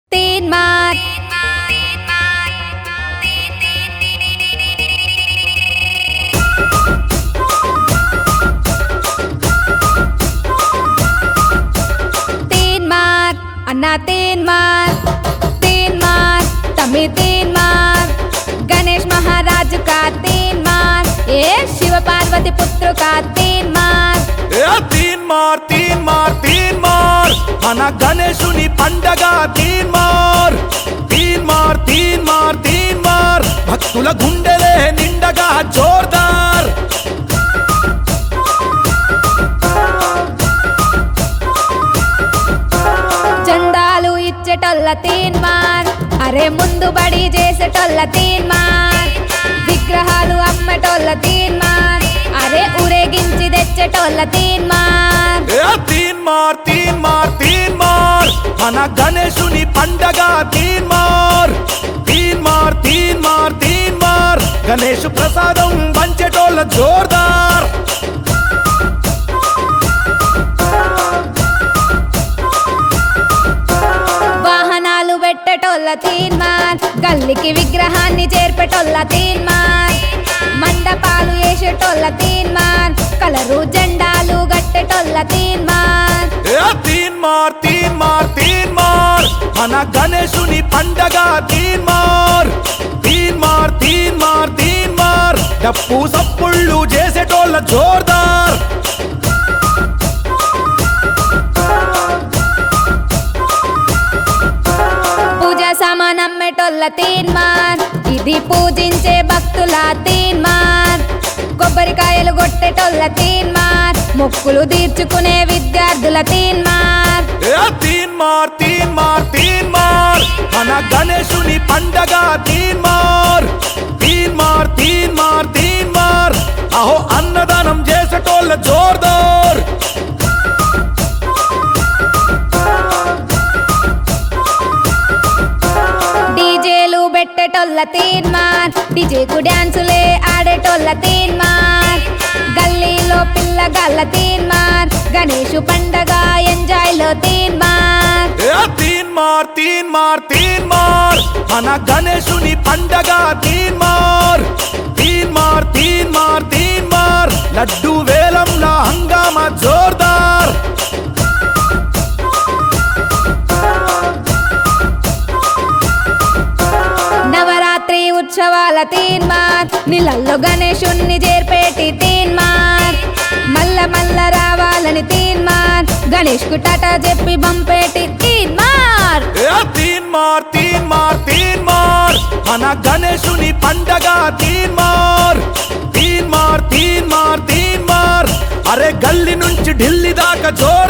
तीन मार तीन मार अन्ना तीन मार तीन मार तमी तीन मार गणेश महाराज का तीन मार ये शिव पार्वती पुत्र का तीन मार ఏ తీన్ మార్ తీన్ మార్ తీన్ మార్ మన గణేశుని పండగ తీన్ మార్ తీన్ మార్ తీన్ మార్ తీన్ మార్ భక్తుల గుండెలే నిండగా జోర్దార్ చందాలు ఇచ్చేటోళ్ళ తీన్ మార్ అరే ముందు బడి చేసేటోళ్ళ తీన్ మార్ విగ్రహాలు అమ్మటోళ్ళ తీన్ మార్ అరే ఊరేగించి తెచ్చేటోళ్ళ తీన్ మార్ ఏ తీన్ మార్ తీన్ మార్ తీన్ మార్ మన గణేశుని పండగ తీన్ మార్ తీన్ మార్ తీన్ మార్ తీన్ మార్ గణేష్ ప్రసాదం పంచేటోళ్ళ జోర్దార్ వాహనాలు పెట్టేటోళ్ళ తీన్ మార్ గల్లికి విగ్రహాన్ని చేర్పేటోళ్ళ తీన్ మార్ మండపాలు వేసేటోళ్ళ తీన్ మార్ కలరు జెండాలు గట్టేటోళ్ళ తీన్ మార్ ఏ తీన్ మార్ తీన్ మార్ తీన్ మార్ మన గణేశుని పండగ తీన్ మార్ తీన్ మార్ తీన్ మార్ తీన్ మార్ డప్పు సప్పుళ్ళు చేసేటోళ్ళ జోర్దార్ పూజ సామాన్ అమ్మేటోళ్ళ తీన్ మార్ ఇది పూజించే భక్తుల తీన్ మార్ కొబ్బరికాయలు కొట్టేటోళ్ళ తీన్ మార్ మొక్కులు తీర్చుకునే విద్యార్థుల తీన్ మార్ ఏ తీన్ మార్ తీన్ మార్ తీన్ మార్ మన గణేశుని పండగ తీన్ మార్ తీన్ మార్ తీన్ మార్ తీన్ మార్ అహో అన్నదానం చేసేటోళ్ళ జోర్దార్ డీజేలు పెట్టేటోళ్ళ తీన్ మార్ డీజేకు డాన్సులే ఆడేటోళ్ళ తీన్ మార్ గల్లీలో పిల్లగాళ్ళ తీన్ మార్ గణేషు పండగ ఎంజాయ్ లో తీన్ మార్ ఏ తీన్ మార్ తీన్ మార్ తీన్ మార్ మన గణేశుని పండగ తీన్ మార్ తీన్ మార్ తీన్ మార్ తీన్ మార్ లడ్డు వేలంలా హంగామా జోర్దార్ నవరాత్రి ఉత్సవాల తీన్ మార్ నీళ్ళల్లో గణేశుణ్ణి చేర్పేటి తీన్ మార్ మల్ల మల్ల రావాలని తీన్ మార్ గణేష్ కు టాటా చెప్పి పంపేటి తీన్ మార్ ఏ తీన్ మార్ తీన్ మార్ తీన్ మార్ మన గణేశుని పండగ తీన్ మార్ తీన్ మార్ తీన్ మార్ తీన్ మార్ అరే గల్లి నుంచి ఢిల్లీ దాకా జోర్